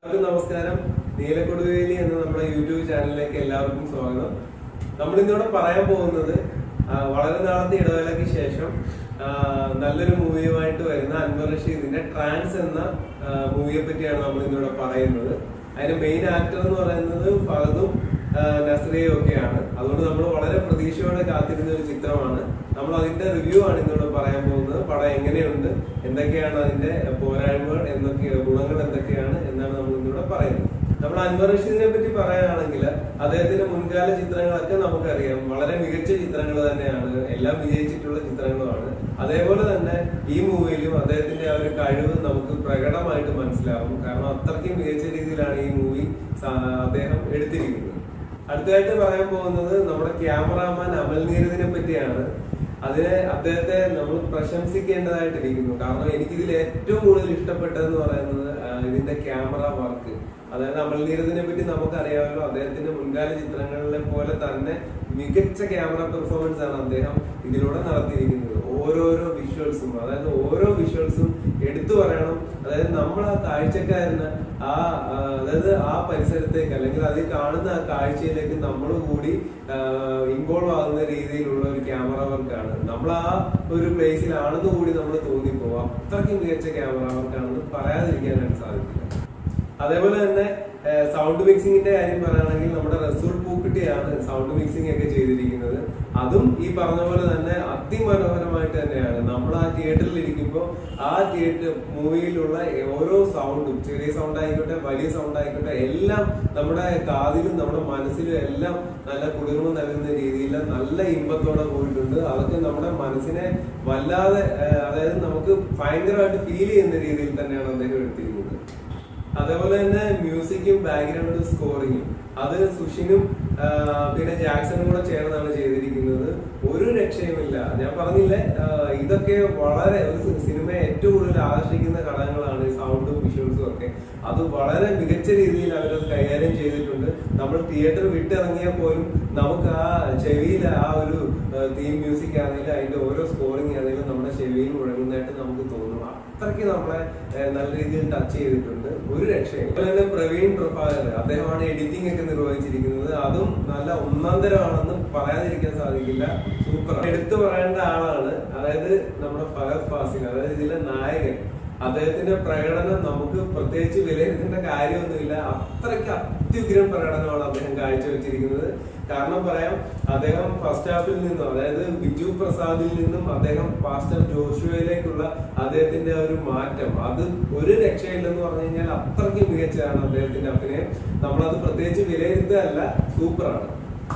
എല്ലാവർക്കും നമസ്കാരം നീലക്കൊടുവേലി എന്ന നമ്മുടെ യൂട്യൂബ് ചാനലിലേക്ക് എല്ലാവർക്കും സ്വാഗതം നമ്മൾ ഇന്നിവിടെ പറയാൻ പോകുന്നത് ആ, വളരെ നാളത്തെ ഇടവേളയ്ക്ക് ശേഷം ആ, നല്ലൊരു മൂവിയുമായിട്ട് വരുന്ന അൻവർ റഷീദിന്റെ ട്രാൻസ് എന്ന മൂവിയെ പറ്റിയാണ് നമ്മൾ ഇന്നിവിടെ പറയുന്നത് അതിന്റെ മെയിൻ ആക്ടർ എന്ന് പറയുന്നത് ഫഹദും ആ, നസ്രിയയും ഒക്കെയാണ് അതുകൊണ്ട് നമ്മൾ വളരെ പ്രതീക്ഷയോടെ കാത്തിരുന്ന ഒരു ചിത്രമാണ് നമ്മൾ അതിന്റെ റിവ്യൂ ആണ് ഇന്നിവിടെ പറയാൻ പോകുന്നത് പടം എങ്ങനെയുണ്ട് എന്തൊക്കെയാണ് അതിന്റെ പോരായ്മകൾ എന്തൊക്കെ ഗുണങ്ങൾ എന്തൊക്കെയാണ് എന്നാണ് നമ്മൾ ഇന്നിവിടെ പറയുന്നത് നമ്മൾ അൻവർ റഷീദിനെ പറ്റി പറയാനാണെങ്കിൽ അദ്ദേഹത്തിന്റെ മുൻകാല ചിത്രങ്ങളൊക്കെ നമുക്കറിയാം വളരെ മികച്ച ചിത്രങ്ങൾ തന്നെയാണ് എല്ലാം വിജയിച്ചിട്ടുള്ള ചിത്രങ്ങളുമാണ് അതേപോലെ തന്നെ ഈ മൂവിയിലും അദ്ദേഹത്തിന്റെ ആ ഒരു കഴിവ് നമുക്ക് പ്രകടമായിട്ട് മനസ്സിലാവും കാരണം അത്രയ്ക്കും മികച്ച രീതിയിലാണ് ഈ മൂവി അദ്ദേഹം എടുത്തിരിക്കുന്നത് അടുത്തതായിട്ട് പറയാൻ പോകുന്നത് നമ്മുടെ ക്യാമറാമാൻ അമൽ നീരദിനെ പറ്റിയാണ് അതിനെ അദ്ദേഹത്തെ നമ്മൾ പ്രശംസിക്കേണ്ടതായിട്ടിരിക്കുന്നു കാരണം എനിക്കിതിൽ ഏറ്റവും കൂടുതൽ ഇഷ്ടപ്പെട്ടതെന്ന് പറയുന്നത് ആ, ഇതിന്റെ ക്യാമറ വർക്ക് അതായത് അമൽ നീരദിനെ പറ്റി നമുക്കറിയാമല്ലോ അദ്ദേഹത്തിന്റെ മുൻകാല ചിത്രങ്ങളിലെ പോലെ തന്നെ മികച്ച ക്യാമറ പെർഫോമൻസ് ആണ് അദ്ദേഹം ഇതിലൂടെ നടത്തിയിരിക്കുന്നത് ഓരോരോ വിഷ്വൽസും അതായത് ഓരോ വിഷ്വൽസും എടുത്തു പറയണം അതായത് നമ്മൾ ആ കാഴ്ചക്കാരന് ആ ആ, അതായത് ആ പരിസരത്തേക്ക് അല്ലെങ്കിൽ അതിൽ കാണുന്ന ആ കാഴ്ചയിലേക്ക് നമ്മൾ കൂടി ഇൻവോൾവ് ആകുന്ന രീതിയിലുള്ള ഒരു ക്യാമറ വർക്കാണ് നമ്മൾ ആ ഒരു പ്ലേസിലാണെന്ന് കൂടി നമ്മൾ തോന്നിപ്പോവും അത്രയ്ക്ക് മികച്ച ക്യാമറ വർക്കാണെന്ന് പറയാതിരിക്കാനായിട്ട് സാധിക്കില്ല അതേപോലെ തന്നെ സൗണ്ട് മിക്സിംഗിന്റെ കാര്യം പറയുകയാണെങ്കിൽ നമ്മുടെ റസൂൾ പൂക്കുട്ടിയാണ് സൗണ്ട് മിക്സിംഗ് ഒക്കെ ചെയ്തിരിക്കുന്നത് അതും ഈ പറഞ്ഞ പോലെ തന്നെ അതിമനോഹരമായിട്ട് തന്നെയാണ് നമ്മൾ ആ തിയേറ്ററിൽ ഇരിക്കുമ്പോൾ ആ തിയേറ്റർ മൂവിയിലുള്ള ഓരോ സൗണ്ടും ചെറിയ സൗണ്ട് ആയിക്കോട്ടെ വലിയ സൗണ്ട് ആയിക്കോട്ടെ എല്ലാം നമ്മുടെ കാതിലും നമ്മുടെ മനസ്സിലും എല്ലാം നല്ല കുളിർമ നൽകുന്ന രീതിയിൽ നല്ല ഇമ്പത്തോടെ പോയിട്ടുണ്ട് അതൊക്കെ നമ്മുടെ മനസ്സിനെ വല്ലാതെ ഏഹ്, അതായത് നമുക്ക് ഭയങ്കരമായിട്ട് ഫീൽ ചെയ്യുന്ന രീതിയിൽ തന്നെയാണ് അദ്ദേഹം എടുത്തിരിക്കുന്നത് അതേപോലെ തന്നെ മ്യൂസിക്കും ബാക്ക്ഗ്രൗണ്ട് സ്കോറിങ്ങും അത് സുഷിനും ആ, പിന്നെ ജാക്സണും കൂടെ ചേർന്നാണ് ചെയ്തിരിക്കുന്നത് ഒരു രക്ഷയുമില്ല ഞാൻ പറഞ്ഞില്ലേ ആ, ഇതൊക്കെ വളരെ ഒരു സിനിമയെ ഏറ്റവും കൂടുതൽ ആകർഷിക്കുന്ന ഘടകങ്ങളാണ് ഈ സൗണ്ടും വിഷ്വൽസും ഒക്കെ അത് വളരെ മികച്ച രീതിയിൽ അവരത് കൈകാര്യം ചെയ്തിട്ടുണ്ട് നമ്മൾ തിയേറ്റർ വിട്ടിറങ്ങിയാൽ പോലും നമുക്ക് ആ ചെവിയിൽ ആ ഒരു തീം മ്യൂസിക് ആണെങ്കിലും അതിന്റെ ഓരോ സ്കോറിംഗ് ആണെങ്കിലും നമ്മുടെ ചെവിയിൽ മുഴങ്ങുന്നതായിട്ട് നമുക്ക് തോന്നും അത്രയ്ക്ക് നമ്മളെ ഏഹ്, നല്ല രീതിയിൽ ടച്ച് ചെയ്തിട്ടുണ്ട് ഒരു രക്ഷയും അതുപോലെ തന്നെ പ്രവീൺ പ്രഭാകർ അദ്ദേഹമാണ് എഡിറ്റിംഗ് ഒക്കെ നിർവഹിച്ചിരിക്കുന്നത് അതും നല്ല ഒന്നാം തരമാണെന്ന് പറയാതിരിക്കാൻ സാധിക്കില്ല സൂപ്പർ എടുത്തു പറയേണ്ട ആളാണ് അതായത് നമ്മുടെ ഫഹദ് ഫാസിൽ അതായത് ഇതിലെ നായകൻ അദ്ദേഹത്തിന്റെ പ്രകടനം നമുക്ക് പ്രത്യേകിച്ച് വിലയിരുത്തേണ്ട കാര്യമൊന്നുമില്ല അത്രയ്ക്ക് അത്യുഗ്രം പ്രകടനമാണ് അദ്ദേഹം കാഴ്ചവെച്ചിരിക്കുന്നത് കാരണം പറയാം അദ്ദേഹം ഫസ്റ്റ് ഹാഫിൽ നിന്നും അതായത് ബിജു പ്രസാദിൽ നിന്നും അദ്ദേഹം പാസ്റ്റർ ജോഷുവയിലേക്കുള്ള അദ്ദേഹത്തിന്റെ ആ ഒരു മാറ്റം അത് ഒരു രക്ഷയില്ലെന്ന് പറഞ്ഞു കഴിഞ്ഞാൽ അത്രയ്ക്ക് മികച്ചതാണ് അദ്ദേഹത്തിന്റെ അഭിനയം നമ്മളത് പ്രത്യേകിച്ച് വിലയിരുത്തുകയല്ല സൂപ്പറാണ്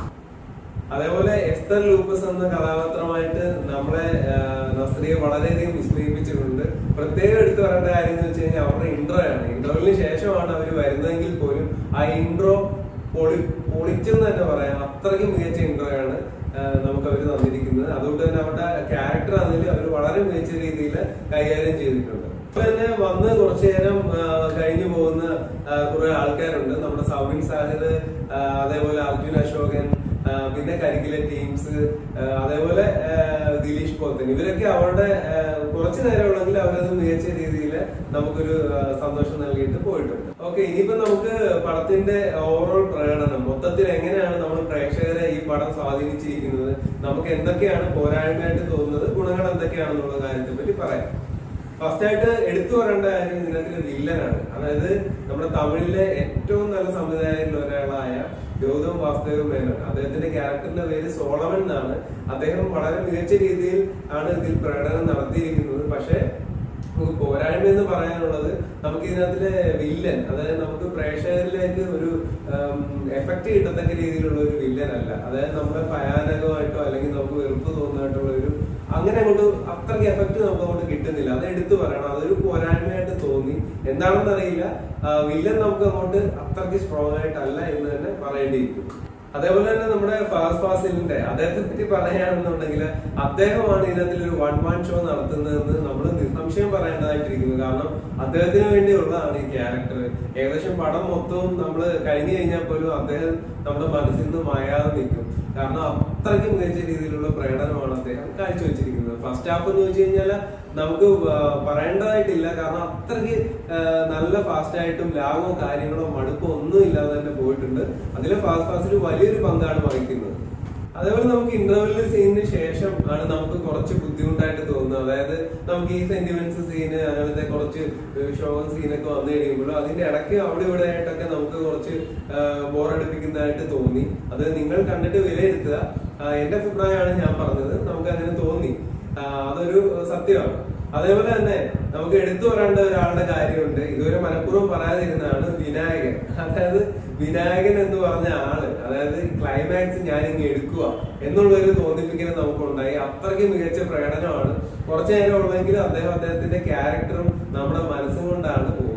അതേപോലെ എസ്തർ ലൂപ്പസ് എന്ന കഥാപാത്രമായിട്ട് നമ്മളെ ആ, നസ്രിയെ വളരെയധികം വിസ്മയിപ്പിച്ചിട്ടുണ്ട് പ്രത്യേകം എടുത്തു പറയേണ്ട കാര്യം എന്ന് വെച്ച് കഴിഞ്ഞാൽ അവരുടെ ഇൻട്രോ ആണ് ഇൻട്രോയിന് ശേഷമാണ് അവർ വരുന്നതെങ്കിൽ പോലും ആ ഇൻട്രോ പൊളി പൊളിച്ചെന്ന് തന്നെ പറയാം അത്രയ്ക്ക് മികച്ച ഇൻട്രോ ആണ് ആ, നമുക്ക് അവർ തന്നിരിക്കുന്നത് അതുകൊണ്ട് തന്നെ അവരുടെ ക്യാരക്ടർ ആണെങ്കിലും അവർ വളരെ മികച്ച രീതിയിൽ കൈകാര്യം ചെയ്തിട്ടുണ്ട് ഇപ്പൊ തന്നെ വന്ന് കുറച്ചു നേരം ആ, കഴിഞ്ഞു പോകുന്ന ആ, കുറെ ആൾക്കാരുണ്ട് നമ്മുടെ സൗബിൻ സാഹിർ ആ, അതേപോലെ അർജുൻ അശോകൻ ആ, പിന്നെ കരിക്കുലർ ടീംസ് ആ, അതേപോലെ ആ, ദിലീഷ് പോത്തൻ ഇവരൊക്കെ അവരുടെ ആ, കുറച്ചു നേരമുള്ളെങ്കിൽ അവരത് മികച്ച രീതിയിൽ നമുക്കൊരു ആ, സന്തോഷം നൽകിയിട്ട് പോയിട്ടുണ്ട് ഓക്കെ ഇനിയിപ്പോ നമുക്ക് പടത്തിന്റെ ഓവറോൾ പ്രകടനം മൊത്തത്തിൽ എങ്ങനെയാണ് നമ്മൾ പ്രേക്ഷകരെ ഈ പടം സ്വാധീനിച്ചിരിക്കുന്നത് നമുക്ക് എന്തൊക്കെയാണ് പോരായ്മയായിട്ട് തോന്നുന്നത് ഗുണങ്ങൾ എന്തൊക്കെയാണെന്നുള്ള കാര്യത്തെ പറ്റി പറയാം ഫസ്റ്റ് ആയിട്ട് എടുത്തു പറയേണ്ട കാര്യം ഇതിനകത്തിലെ വില്ലനാണ് അതായത് നമ്മുടെ തമിഴിലെ ഏറ്റവും നല്ല സംവിധായകരിൽ ഒരാളായ ഗൗതം വാസുദേവ മേനോൻ അദ്ദേഹത്തിന്റെ ക്യാരക്ടറിന്റെ പേര് സോളമൻ എന്നാണ് അദ്ദേഹം വളരെ മികച്ച രീതിയിൽ ആണ് ഇതിൽ പ്രകടനം നടത്തിയിരിക്കുന്നത് പക്ഷേ നമുക്ക് പോരായ്മ എന്ന് പറയാനുള്ളത് നമുക്ക് ഇതിനകത്തിലെ വില്ലൻ അതായത് നമുക്ക് പ്രേക്ഷകരിലേക്ക് ഒരു എഫക്ട് കിട്ടത്തക്ക രീതിയിലുള്ള ഒരു വില്ലൻ അല്ല അതായത് നമ്മുടെ ഭയാനകമായിട്ടോ അല്ലെങ്കിൽ നമുക്ക് വെറുപ്പ് തോന്നുന്നതായിട്ടുള്ള ഒരു അങ്ങനെ അങ്ങോട്ട് അത്രയ്ക്ക് എഫക്ട് നമുക്ക് അങ്ങോട്ട് കിട്ടുന്നില്ല അത് എടുത്തു പറയണം അതൊരു പോരായ്മയായിട്ട് തോന്നി എന്താണെന്ന് അറിയില്ല വില്ലൻ നമുക്ക് അങ്ങോട്ട് അത്രയ്ക്ക് സ്ട്രോങ് ആയിട്ടല്ല എന്ന് തന്നെ പറയേണ്ടിയിരിക്കും അതേപോലെ തന്നെ നമ്മുടെ ഫാസ് ഫാസിലിന്റെ അദ്ദേഹത്തെ പറ്റി പറയുകയാണെന്നുണ്ടെങ്കിൽ അദ്ദേഹമാണ് ഇതിനകത്തിൽ ഒരു വൺ മാൻ ഷോ നടത്തുന്നതെന്ന് നമ്മൾ നിസ്സംശയം പറയേണ്ടതായിട്ടിരിക്കുന്നു കാരണം അദ്ദേഹത്തിന് വേണ്ടിയുള്ളതാണ് ഈ ക്യാരക്ടർ ഏകദേശം പടം മൊത്തവും നമ്മൾ കഴിഞ്ഞു കഴിഞ്ഞാൽ പോലും അദ്ദേഹം നമ്മുടെ മനസ്സിൽ നിന്ന് മായാതെ നിൽക്കും കാരണം അത്രയ്ക്ക് മികച്ച രീതിയിലുള്ള പ്രകടനമാണ് അദ്ദേഹം കാഴ്ചവെച്ചിരിക്കുന്നത് ഫസ്റ്റ് ഹാഫ് എന്ന് വെച്ച് കഴിഞ്ഞാൽ നമുക്ക് ആ, പറയേണ്ടതായിട്ടില്ല കാരണം അത്രയ്ക്ക് ആ, നല്ല ഫാസ്റ്റ് ആയിട്ടും ലാഗോ കാര്യങ്ങളോ മടുപ്പോ ഒന്നും ഇല്ലാതെ തന്നെ പോയിട്ടുണ്ട് അതിലെ ഫാസ്റ്റ് ഫാസ്റ്റിൽ വലിയൊരു പങ്കാണ് വഹിക്കുന്നത് അതേപോലെ നമുക്ക് ഇന്റർവെല്ലിൽ സീനിന് ശേഷം ആണ് നമുക്ക് കുറച്ച് ബുദ്ധിമുട്ടായിട്ട് തോന്നുന്നത് അതായത് നമുക്ക് ഈ സെന്റിമെന്റ്സ് സീന് അങ്ങനത്തെ കുറച്ച് ഷോകം സീനൊക്കെ വന്നു കഴിയുമ്പോൾ അതിന്റെ ഇടയ്ക്ക് അവിടെ ഇവിടെ ആയിട്ടൊക്കെ നമുക്ക് കുറച്ച് ബോറടിപ്പിക്കുന്നതായിട്ട് തോന്നി അത് നിങ്ങൾ കണ്ടിട്ട് വിലയിരുത്തുക ആ, എന്റെ അഭിപ്രായമാണ് ഞാൻ പറഞ്ഞത് നമുക്ക് അങ്ങനെ തോന്നി ആ, അതൊരു സത്യമാണ് അതേപോലെ തന്നെ നമുക്ക് എടുത്തു പറയേണ്ട ഒരാളുടെ കാര്യമുണ്ട് ഇതുവരെ മനഃപൂർവ്വം പറയാതിരുന്നതാണ് വിനായകൻ അതായത് വിനായകൻ എന്ന് പറഞ്ഞ ആള് അതായത് ക്ലൈമാക്സ് ഞാൻ ഇങ്ങ് എടുക്കുക എന്നുള്ള ഒരു തോന്നിപ്പിക്കൽ നമുക്കുണ്ടായി അത്രയ്ക്ക് മികച്ച പ്രകടനമാണ് കുറച്ചു നേരം ഉള്ളെങ്കിലും അദ്ദേഹം അദ്ദേഹത്തിന്റെ ക്യാരക്ടറും നമ്മുടെ മനസ്സും കൊണ്ടാണ് പോകുന്നത്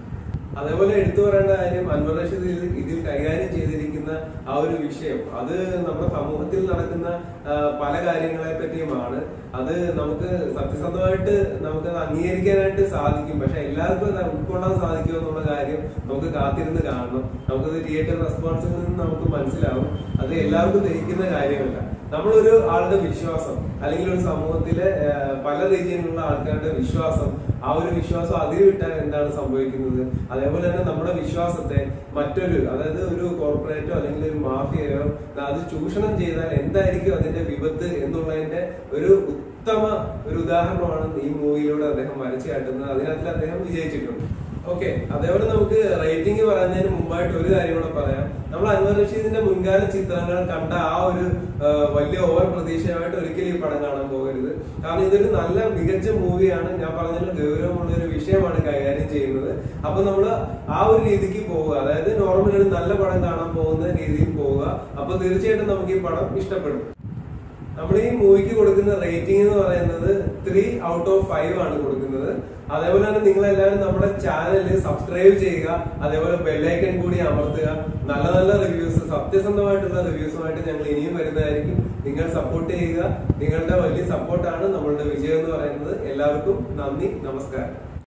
അതേപോലെ എടുത്തു പറയേണ്ട കാര്യം അൻവർ റഷീദ് ഇതിൽ ഇതിൽ കൈകാര്യം ചെയ്തിരിക്കുന്ന ആ ഒരു വിഷയം അത് നമ്മുടെ സമൂഹത്തിൽ നടക്കുന്ന ആ, പല കാര്യങ്ങളെ പറ്റിയുമാണ് അത് നമുക്ക് സത്യസന്ധമായിട്ട് നമുക്ക് അത് അംഗീകരിക്കാനായിട്ട് സാധിക്കും പക്ഷെ എല്ലാവർക്കും അത് ഉൾക്കൊള്ളാൻ സാധിക്കുമോ എന്നുള്ള കാര്യം നമുക്ക് കാത്തിരുന്ന് കാണണം നമുക്കത് തിയേറ്റർ റെസ്പോൺസിൽ നിന്ന് നമുക്ക് മനസ്സിലാവും അത് എല്ലാവർക്കും ദഹിക്കുന്ന കാര്യമല്ല നമ്മളൊരു ആളുടെ വിശ്വാസം അല്ലെങ്കിൽ ഒരു സമൂഹത്തിലെ ആ, പല റീജിയനിലുള്ള ആൾക്കാരുടെ വിശ്വാസം ആ ഒരു വിശ്വാസം അതിര് വിട്ടാൽ എന്താണ് സംഭവിക്കുന്നത് അതേപോലെ തന്നെ നമ്മുടെ വിശ്വാസത്തെ മറ്റൊരു അതായത് ഒരു കോർപ്പറേറ്റോ അല്ലെങ്കിൽ ഒരു മാഫിയയോ അത് ചൂഷണം ചെയ്താൽ എന്തായിരിക്കും അതിന്റെ വിപത്ത് എന്നുള്ളതിന്റെ ഒരു ഉത്തമ ഒരു ഉദാഹരണമാണ് ഈ മൂവിയിലൂടെ അദ്ദേഹം വരച്ചു കാട്ടുന്നത് അതിനകത്തിൽ അദ്ദേഹം വിജയിച്ചിട്ടുണ്ട് ഓക്കെ അതേപോലെ നമുക്ക് റേറ്റിംഗ് പറയുന്നതിന് മുമ്പായിട്ട് ഒരു കാര്യം കൂടെ പറയാം നമ്മൾ അൻവർ റഷീദിന്റെ മുൻകാല ചിത്രങ്ങൾ കണ്ട ആ ഒരു ആ, വലിയ ഓവർ പ്രതീക്ഷയുമായിട്ട് ഒരിക്കലും ഈ പടം കാണാൻ പോകരുത് കാരണം ഇതൊരു നല്ല മികച്ച മൂവിയാണ് ഞാൻ പറഞ്ഞതിൽ ഗൗരവമുള്ള ഒരു വിഷയമാണ് കൈകാര്യം ചെയ്യുന്നത് അപ്പൊ നമ്മൾ ആ ഒരു രീതിക്ക് പോവുക അതായത് നോർമൽ ഒരു നല്ല പടം കാണാൻ പോകുന്ന രീതിയിൽ പോവുക അപ്പൊ തീർച്ചയായിട്ടും നമുക്ക് ഈ പടം ഇഷ്ടപ്പെടും നമ്മൾ ഈ മൂവിക്ക് കൊടുക്കുന്ന റേറ്റിംഗ് എന്ന് പറയുന്നത് ത്രീ ഔട്ട് ഓഫ് ഫൈവ് ആണ് കൊടുക്കുന്നത് അതേപോലെ തന്നെ നിങ്ങൾ എല്ലാവരും നമ്മുടെ ചാനൽ സബ്സ്ക്രൈബ് ചെയ്യുക അതേപോലെ ബെല്ലൈക്കൺ കൂടി അമർത്തുക നല്ല നല്ല റിവ്യൂസ് സത്യസന്ധമായിട്ടുള്ള റിവ്യൂസുമായിട്ട് ഞങ്ങൾ ഇനിയും വരുന്നതായിരിക്കും നിങ്ങൾ സപ്പോർട്ട് ചെയ്യുക നിങ്ങളുടെ വലിയ സപ്പോർട്ടാണ് നമ്മളുടെ വിജയം എന്ന് പറയുന്നത് എല്ലാവർക്കും നന്ദി നമസ്കാരം